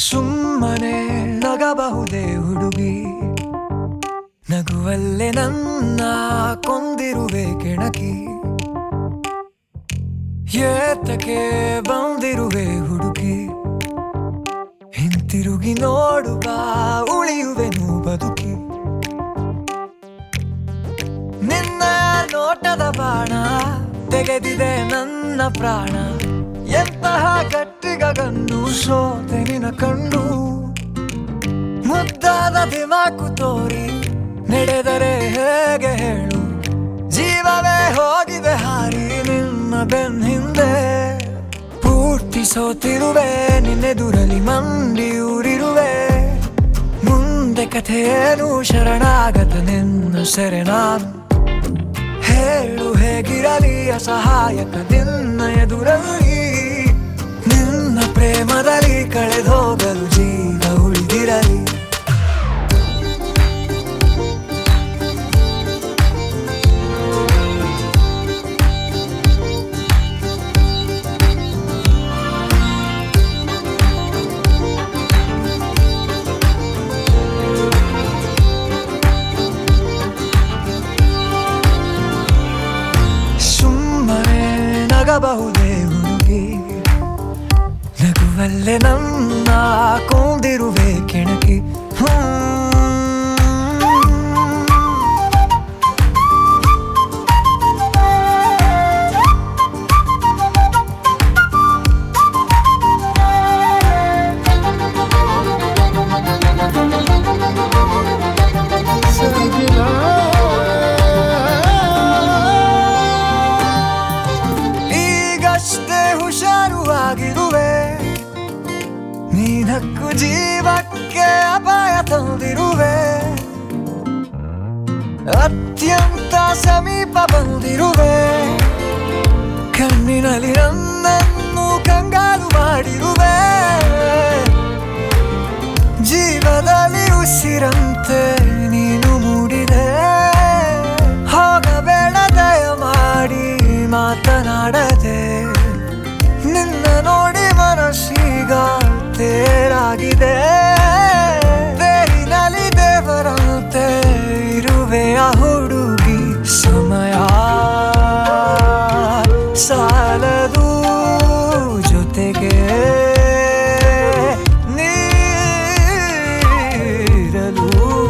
ಸುಮ್ಮನೆ ನಗಬಹುದೇ ಹುಡುಗಿ ನಗುವಲ್ಲೇ ನನ್ನ ಕೊಂದಿರುವೆ ಕೆಣಕಿ ಏತಕ್ಕೆ ಬಂದಿರುವೆ ಹುಡುಗಿ ಹಿಂತಿರುಗಿ ನೋಡುವ ಉಳಿಯುವೆನು ಬದುಕಿ ನಿನ್ನ ನೋಟದ ಬಾಣ ತೆಗೆದಿದೆ ನನ್ನ ಪ್ರಾಣ ಎಂತಹ ಗಟ್ಟಿಗನ್ನು ಸೋತೆ ನಿನ ಕಂಡು ಮುದ್ದಾದ ದಿಮಾಕು ತೋರಿ ನಡೆದರೆ ಹೇಗೆ ಹೇಳು ಜೀವವೇ ಹೋಗಿದೆ ಹಾರಿ ನಿನ್ನ ಬೆನ್ ಹಿಂದೆ ಪೂರ್ತಿ ಸೋತಿರುವೆ ನಿನ್ನೆದುರಲಿ ಮಂಡಿಯೂರಿರುವೆ ಮುಂದೆ ಕಥೆಯೇನು ಶರಣಾಗತ ನಿನ್ನ ಸೆರೆ ನಾನು ಹೇಳು ಹೇಗಿರಲಿ ಅಸಹಾಯಕ ನಿನ್ನ ಎದುರಲ್ಲಿ ನಿನ್ನ ಪ್ರೇಮದಲ್ಲಿ ಕಳೆದೋಗಲು ಜೀವ ಉಳಿದಿರಲಿ ಸುಮ್ಮನೆ ನಗಬಹುದೇ ಹುಡುಗಿ ನಗುವಲ್ಲೇ ನನ್ನ ಕೊಂದಿರುವೆ ಕೆಣಕಿ ಹ್ಮ್. ಈಗಷ್ಟೇ ಹುಷಾರು ಆಗಿರುವೆ ನೀನಕ್ಕು ಜೀವಕ್ಕೆ ಅಪಾಯ ತಂದಿರುವೆ ಅತ್ಯಂತ ಸಮೀಪ ಬಂದಿರುವೆ ಕಣ್ಣಿನಲ್ಲಿ ನನ್ನನ್ನು ಕಂಗಾಲು ಮಾಡಿರುವೆ ಜೀವದಲ್ಲಿ ಉಸಿರಂತೆ ನೀನು ಮೂಡಿದೆ ಹೋಗಬೇಡ ದಯ ಮಾಡಿ ಮಾತನಾಡದೆ ನಿನ್ನ ನೋಡಿ ಮನಸ್ಸೀಗ ತೇರಾಗಿದೆ ತೇರಿನಲ್ಲಿ ದೇವರಂತೆ ಇರುವೆ ಆ ಹುಡುಗಿ ಸಮಯ ಸಾಲದು ಜೊತೆಗೆ ನೀರಲು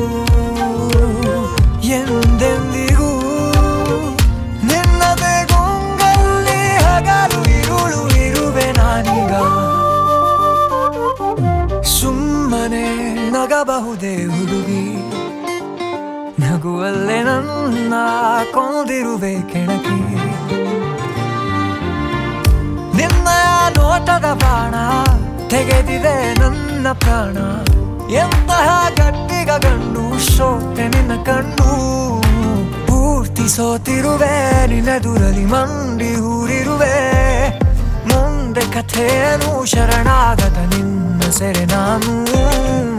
ಎಂದೆಂದಿಗೂ ನಿನ್ನದೇ ಗುಂಗಲ್ಲಿ ಹಗಲು ಇರುಳು ಇರುವೆ ನಾನೀಗ ಸುಮ್ಮನೆ ನಗಬಹುದೇ ಹುಡುಗಿ ನಗುವಲ್ಲೇ ನನ್ನ ಕೊಂದಿರುವೆ ಕೆಣಕಿ ನಿನ್ನ ನೋಟದ ಬಾಣ ತೆಗೆದಿದೆ ನನ್ನ ಪ್ರಾಣ ಎಂತಹ ಗಟ್ಟಿಗ ಗಂಡು ಸೋತೆ ನಿನ್ನ ಕಣ್ಣು ಪೂರ್ತಿ ಸೋತಿರುವೆ ನಿನ್ನೆದುರಲಿ ಮಂಡಿ ಊರಿರುವೆ ಮುಂದೆ ಕಥೆಯನು ಶರಣಾಗತ ನಿನ್ನ ಸೆರೆ ನಾನು